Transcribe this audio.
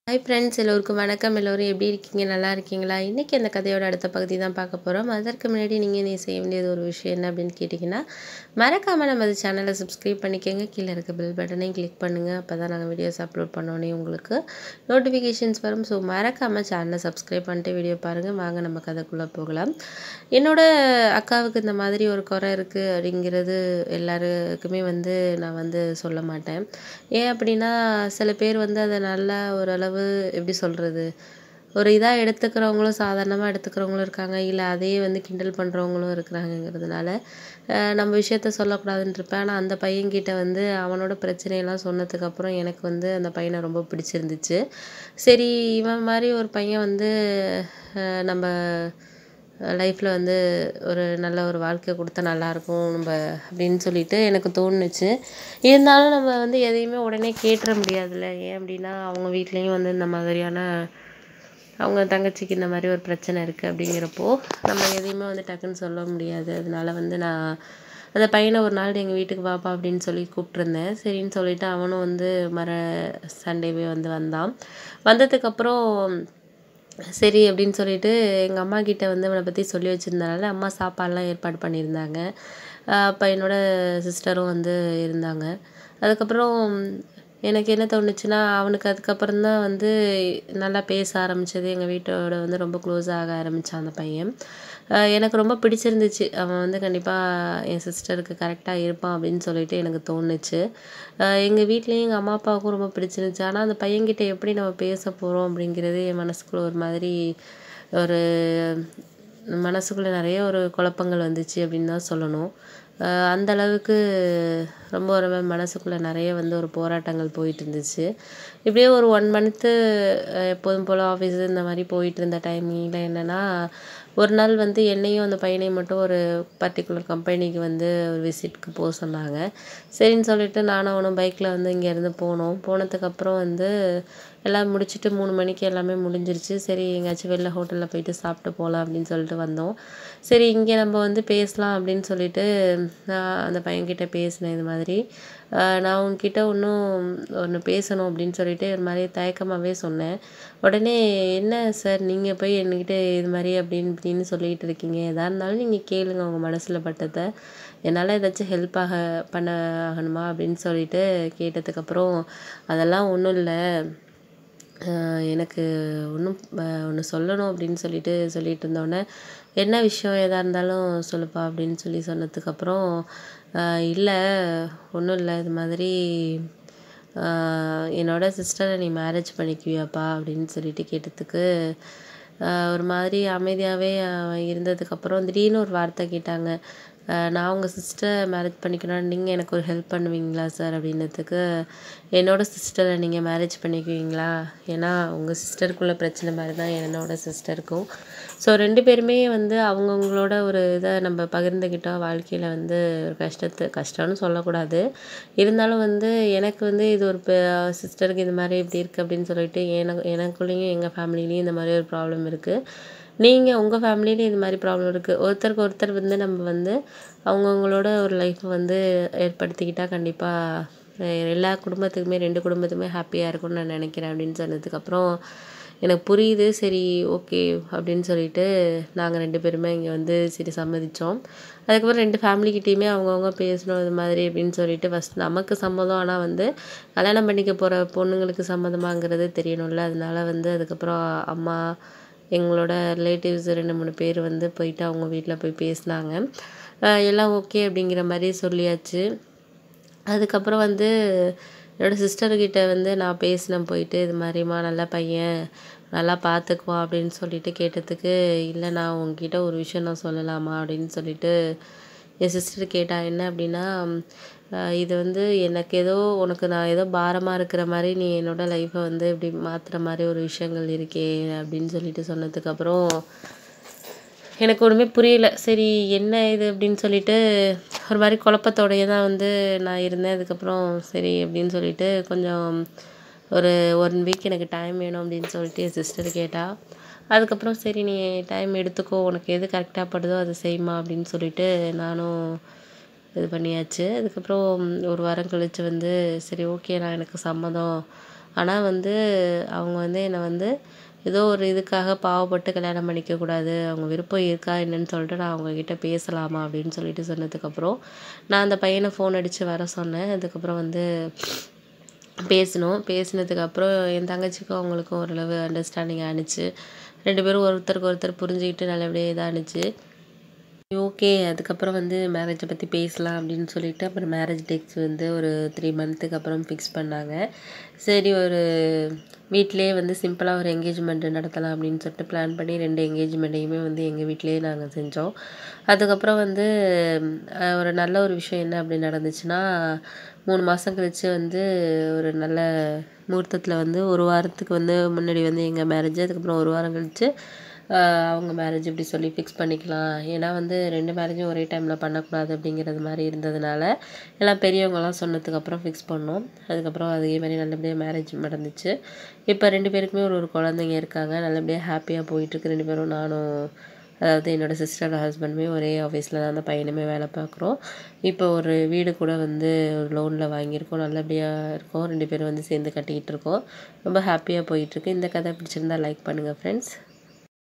hi friends எல்லோருக்கும் வணக்கம் எல்லோரும் எப்படி இருக்கீங்க நல்லா இருக்கீங்களா இன்றைக்கி அந்த கதையோட அடுத்த பகுதி தான் பார்க்க போகிறோம் அதற்கு முன்னாடி நீங்கள் நீ செய்ய வேண்டியது ஒரு விஷயம் என்ன அப்படின்னு கேட்டிங்கன்னா மறக்காமல் நம்ம சேனலை சப்ஸ்கிரைப் பண்ணிக்கோங்க கீழே இருக்க பெல் பட்டனையும் கிளிக் பண்ணுங்கள் அப்போ தான் நாங்கள் வீடியோஸ் அப்லோட் பண்ணோன்னே உங்களுக்கு நோட்டிஃபிகேஷன்ஸ் வரும் ஸோ மறக்காமல் சேனலை சப்ஸ்கிரைப் பண்ணிட்டு வீடியோ பாருங்கள் வாங்க நம்ம கதைக்குள்ளே போகலாம் என்னோட அக்காவுக்கு இந்த மாதிரி ஒரு குறை இருக்குது அப்படிங்கிறது எல்லாருக்குமே வந்து நான் வந்து சொல்ல மாட்டேன் ஏன் அப்படின்னா சில பேர் வந்து அதை நல்லா ஓரளவு எப்படி சொல்கிறது ஒரு இதாக எடுத்துக்கிறவங்களும் சாதாரணமாக எடுத்துக்கிறவங்களும் இருக்காங்க இல்லை அதையே வந்து கிண்டல் பண்ணுறவங்களும் இருக்கிறாங்கங்கிறதுனால அஹ் நம்ம விஷயத்த சொல்லக்கூடாதுன்னு இருப்பேன் ஆனால் அந்த பையன்கிட்ட வந்து அவனோட பிரச்சனையெல்லாம் சொன்னதுக்கப்புறம் எனக்கு வந்து அந்த பையனை ரொம்ப பிடிச்சிருந்துச்சு சரி இவன் மாதிரி ஒரு பையன் வந்து அஹ் நம்ம லைஃப்பில் வந்து ஒரு நல்ல ஒரு வாழ்க்கை கொடுத்தா நல்லாயிருக்கும் நம்ம அப்படின்னு சொல்லிட்டு எனக்கு தோணுச்சு இருந்தாலும் நம்ம வந்து எதையுமே உடனே கேட்டுற முடியாதுல்ல ஏன் அப்படின்னா அவங்க வீட்லேயும் வந்து இந்த மாதிரியான அவங்க தங்கச்சிக்கு இந்த மாதிரி ஒரு பிரச்சனை இருக்குது அப்படிங்கிறப்போ நம்ம எதையுமே வந்து டக்குன்னு சொல்ல முடியாது அதனால வந்து நான் அந்த பையனை ஒரு நாள் எங்கள் வீட்டுக்கு வாப்பா அப்படின்னு சொல்லி கூப்பிட்ருந்தேன் சரின்னு சொல்லிட்டு அவனும் வந்து மர சண்டேவே வந்து வந்தான் வந்ததுக்கப்புறம் சரி அப்படின்னு சொல்லிட்டு எங்கள் அம்மா கிட்ட வந்து அவனை பற்றி சொல்லி வச்சுருந்தனால அம்மா சாப்பாடெலாம் ஏற்பாடு பண்ணியிருந்தாங்க அப்போ என்னோட சிஸ்டரும் வந்து இருந்தாங்க அதுக்கப்புறம் எனக்கு என்ன தோணுச்சுன்னா அவனுக்கு அதுக்கப்புறம் தான் வந்து நல்லா பேச ஆரம்பிச்சது எங்கள் வீட்டோட வந்து ரொம்ப க்ளோஸ் ஆக ஆரம்பித்தான் அந்த பையன் அஹ் எனக்கு ரொம்ப பிடிச்சிருந்துச்சு அவன் வந்து கண்டிப்பாக என் சிஸ்டருக்கு கரெக்டாக இருப்பான் அப்படின்னு சொல்லிட்டு எனக்கு தோணுச்சு எங்கள் வீட்லேயும் எங்கள் அம்மா அப்பாவுக்கும் ரொம்ப பிடிச்சிருந்துச்சு ஆனால் அந்த பையன்கிட்ட எப்படி நம்ம பேச போகிறோம் அப்படிங்கிறது என் மனசுக்குள்ள ஒரு மாதிரி ஒரு மனசுக்குள்ளே நிறைய ஒரு குழப்பங்கள் வந்துச்சு அப்படின்னு தான் சொல்லணும் அஹ் அந்த அளவுக்கு ரொம்ப ஒரு மனசுக்குள்ளே நிறைய வந்து ஒரு போராட்டங்கள் போயிட்டு இருந்துச்சு இப்படியே ஒரு ஒன் மந்த்து எப்போதும் போல் ஆஃபீஸ் இந்த மாதிரி போயிட்டு இருந்த டைமிங்கில் என்னென்னா ஒரு நாள் வந்து என்னையும் அந்த பையனையும் மட்டும் ஒரு பர்டிகுலர் கம்பெனிக்கு வந்து ஒரு விசிட்க்கு போக சொன்னாங்க சரின்னு சொல்லிட்டு நானும் அவனும் பைக்கில் வந்து இங்கேருந்து போனோம் போனதுக்கப்புறம் வந்து எல்லாம் முடிச்சுட்டு மூணு மணிக்கு எல்லாமே முடிஞ்சிருச்சு சரி எங்கேயாச்சும் வெளில ஹோட்டலில் போயிட்டு சாப்பிட்டு போகலாம் அப்படின்னு சொல்லிட்டு வந்தோம் சரி இங்கே நம்ம வந்து பேசலாம் அப்படின்னு சொல்லிட்டு நான் அந்த பையன்கிட்ட பேசினேன் இது மாதிரி அஹ் நான் உன்கிட்ட இன்னும் ஒன்று பேசணும் அப்படின்னு சொல்லிட்டு ஒரு மாதிரி தயக்கமாகவே சொன்னேன் உடனே என்ன சார் நீங்கள் போய் என்கிட்ட இது மாதிரி அப்படின்னு இப்படின்னு சொல்லிகிட்டு இருக்கீங்க எதாக இருந்தாலும் நீங்கள் கேளுங்க உங்கள் மனசில் பட்டதை என்னால் ஏதாச்சும் ஹெல்ப் ஆக பண்ண ஆகணுமா அப்படின்னு சொல்லிட்டு கேட்டதுக்கப்புறம் அதெல்லாம் ஒன்றும் இல்லை ஆஹ் எனக்கு ஒன்றும் ஒன்று சொல்லணும் அப்படின்னு சொல்லிட்டு சொல்லிட்டு இருந்தோடனே என்ன விஷயம் எதாக இருந்தாலும் சொல்லுப்பா அப்படின்னு சொல்லி சொன்னதுக்கப்புறம் இல்லை ஒன்றும் இல்லை இது மாதிரி ஆஹ் என்னோட சிஸ்டரை நீ மேரேஜ் பண்ணிக்குவியாப்பா அப்படின்னு சொல்லிட்டு கேட்டதுக்கு ஆஹ் ஒரு மாதிரி அமைதியாகவே இருந்ததுக்கப்புறம் திடீர்னு ஒரு வார்த்தை கேட்டாங்க ஆஹ் நான் உங்கள் சிஸ்டரை மேரேஜ் பண்ணிக்கணும் நீங்கள் எனக்கு ஒரு ஹெல்ப் பண்ணுவீங்களா சார் அப்படின்னதுக்கு என்னோட சிஸ்டரை நீங்கள் மேரேஜ் பண்ணிக்குவீங்களா ஏன்னா உங்கள் சிஸ்டருக்குள்ள பிரச்சனை மாதிரி தான் என்னோட சிஸ்டருக்கும் ஸோ ரெண்டு பேருமே வந்து அவங்கவுங்களோட ஒரு இதை நம்ம பகிர்ந்துக்கிட்டோம் வாழ்க்கையில் வந்து ஒரு கஷ்டத்தை கஷ்டம்னு சொல்லக்கூடாது இருந்தாலும் வந்து எனக்கு வந்து இது ஒரு சிஸ்டருக்கு இது மாதிரி இப்படி இருக்குது அப்படின்னு சொல்லிட்டு எனக்கு எனக்குள்ளேயும் எங்கள் ஃபேமிலிலேயும் இந்த மாதிரி ஒரு ப்ராப்ளம் இருக்குது நீங்கள் உங்கள் ஃபேமிலியில இது மாதிரி ப்ராப்ளம் இருக்குது ஒருத்தருக்கு ஒருத்தர் வந்து நம்ம வந்து அவங்கவுங்களோட ஒரு லைஃப்பை வந்து ஏற்படுத்திக்கிட்டால் கண்டிப்பாக எல்லா குடும்பத்துக்குமே ரெண்டு குடும்பத்துக்குமே ஹாப்பியாக இருக்கும்னு நான் நினைக்கிறேன் அப்படின்னு சொன்னதுக்கப்புறம் எனக்கு புரியுது சரி ஓகே அப்படின்னு சொல்லிட்டு நாங்கள் ரெண்டு பேருமே இங்கே வந்து சரி சம்மதித்தோம் அதுக்கப்புறம் ரெண்டு ஃபேமிலிக்கிட்டேயுமே அவங்கவுங்க பேசணும் இது மாதிரி அப்படின்னு சொல்லிட்டு ஃபஸ்ட் நமக்கு சம்மதம் ஆனால் வந்து கல்யாணம் பண்ணிக்க போகிற பொண்ணுங்களுக்கு சம்மதமாங்கிறது தெரியணும்ல அதனால வந்து அதுக்கப்புறம் அம்மா எங்களோட ரிலேட்டிவ்ஸ் ரெண்டு மூணு பேர் வந்து போயிட்டு அவங்க வீட்டில் போய் பேசினாங்க எல்லாம் ஓகே அப்படிங்கிற மாதிரி சொல்லியாச்சு அதுக்கப்புறம் வந்து என்னோடய சிஸ்டர்கிட்ட வந்து நான் பேசினேன் போயிட்டு இது மாதிரிம்மா நல்ல பையன் நல்லா பார்த்துக்குவான் அப்படின்னு சொல்லிட்டு கேட்டதுக்கு இல்லை நான் உங்ககிட்ட ஒரு விஷயம் நான் சொல்லலாமா அப்படின்னு சொல்லிட்டு என் சிஸ்டர் கேட்டா என்ன அப்படின்னா அஹ் இது வந்து எனக்கு ஏதோ உனக்கு நான் ஏதோ பாரமாக இருக்கிற மாதிரி நீ என்னோட லைஃப்பை வந்து இப்படி மாற்றுற மாதிரி ஒரு விஷயங்கள் இருக்கே அப்படின்னு சொல்லிட்டு சொன்னதுக்கப்புறம் எனக்கு ஒன்றுமே புரியல சரி என்ன இது அப்படின்னு சொல்லிட்டு ஒரு மாதிரி குழப்பத்தோடயே தான் வந்து நான் இருந்தேன் அதுக்கப்புறம் சரி அப்படின்னு சொல்லிட்டு கொஞ்சம் ஒரு ஒன் வீக் எனக்கு டைம் வேணும் அப்படின்னு சொல்லிட்டு என் சிஸ்டர் கேட்டா அதுக்கப்புறம் சரி நீ டைம் எடுத்துக்கோ உனக்கு எது கரெக்டாக படுதோ அதை செய்யுமா அப்படின்னு சொல்லிட்டு நானும் இது பண்ணியாச்சு அதுக்கப்புறம் ஒரு வாரம் கழித்து வந்து சரி ஓகே நான் எனக்கு சம்மதம் ஆனால் வந்து அவங்க வந்து என்னை வந்து ஏதோ ஒரு இதுக்காக பாவப்பட்டு கல்யாணம் பண்ணிக்கக்கூடாது அவங்க விருப்பம் இருக்கா என்னன்னு சொல்லிட்டு நான் அவங்கக்கிட்ட பேசலாமா அப்படின்னு சொல்லிட்டு சொன்னதுக்கப்புறம் நான் அந்த பையனை ஃபோன் அடித்து வர சொன்னேன் அதுக்கப்புறம் வந்து பேசினோம் பேசினதுக்கப்புறம் என் தங்கச்சிக்கும் அவங்களுக்கும் ஓரளவு அண்டர்ஸ்டாண்டிங் ஆணுச்சு ரெண்டு பேரும் ஒருத்தருக்கு ஒருத்தர் புரிஞ்சுக்கிட்டு நல்லபடியாக இதானுச்சு ஓகே அதுக்கப்புறம் வந்து மேரேஜை பற்றி பேசலாம் அப்படின்னு சொல்லிட்டு அப்புறம் மேரேஜ் டேட்ஸ் வந்து ஒரு த்ரீ மந்த்துக்கு அப்புறம் ஃபிக்ஸ் பண்ணாங்க சரி ஒரு வீட்டிலேயே வந்து சிம்பிளாக ஒரு என்கேஜ்மெண்ட் நடத்தலாம் அப்படின்னு சொல்லிட்டு பிளான் பண்ணி ரெண்டு என்கேஜ்மெண்ட்டையுமே வந்து எங்கள் வீட்டிலேயே நாங்கள் செஞ்சோம் அதுக்கப்புறம் வந்து அஹ், ஒரு நல்ல ஒரு விஷயம் என்ன அப்படி நடந்துச்சுன்னா மூணு மாதம் கழிச்சு வந்து ஒரு நல்ல முகூர்த்தத்தில் வந்து ஒரு வாரத்துக்கு வந்து முன்னாடி வந்து எங்கள் மேரேஜ் அதுக்கப்புறம் ஒரு வாரம் கழிச்சு ஆஹ் அவங்க மேரேஜ் இப்படி சொல்லி ஃபிக்ஸ் பண்ணிக்கலாம் ஏன்னா வந்து ரெண்டு மேரேஜும் ஒரே டைமில் பண்ணக்கூடாது அப்படிங்கிறது மாதிரி இருந்ததுனால எல்லாம் பெரியவங்கலாம் சொன்னதுக்கப்புறம் ஃபிக்ஸ் பண்ணோம் அதுக்கப்புறம் அதே மாதிரி நல்லபடியாக மேரேஜ் நடந்துச்சு இப்போ ரெண்டு பேருக்குமே ஒரு ஒரு குழந்தைங்க இருக்காங்க நல்லபடியாக ஹாப்பியாக போயிட்டுருக்கு ரெண்டு பேரும் நானும் அதாவது என்னோட சிஸ்டரோட ஹஸ்பண்டுமே ஒரே ஆஃபீஸில் தான் அந்த பையனுமே வேலை பார்க்குறோம் இப்போ ஒரு வீடு கூட வந்து ஒரு லோனில் வாங்கியிருக்கோம் நல்லபடியாக இருக்கோம் ரெண்டு பேரும் வந்து சேர்ந்து கட்டிக்கிட்டு இருக்கோம் ரொம்ப ஹாப்பியாக போயிட்டுருக்கு இந்த கதை பிடிச்சிருந்தா லைக் பண்ணுங்கள் ஃப்ரெண்ட்ஸ்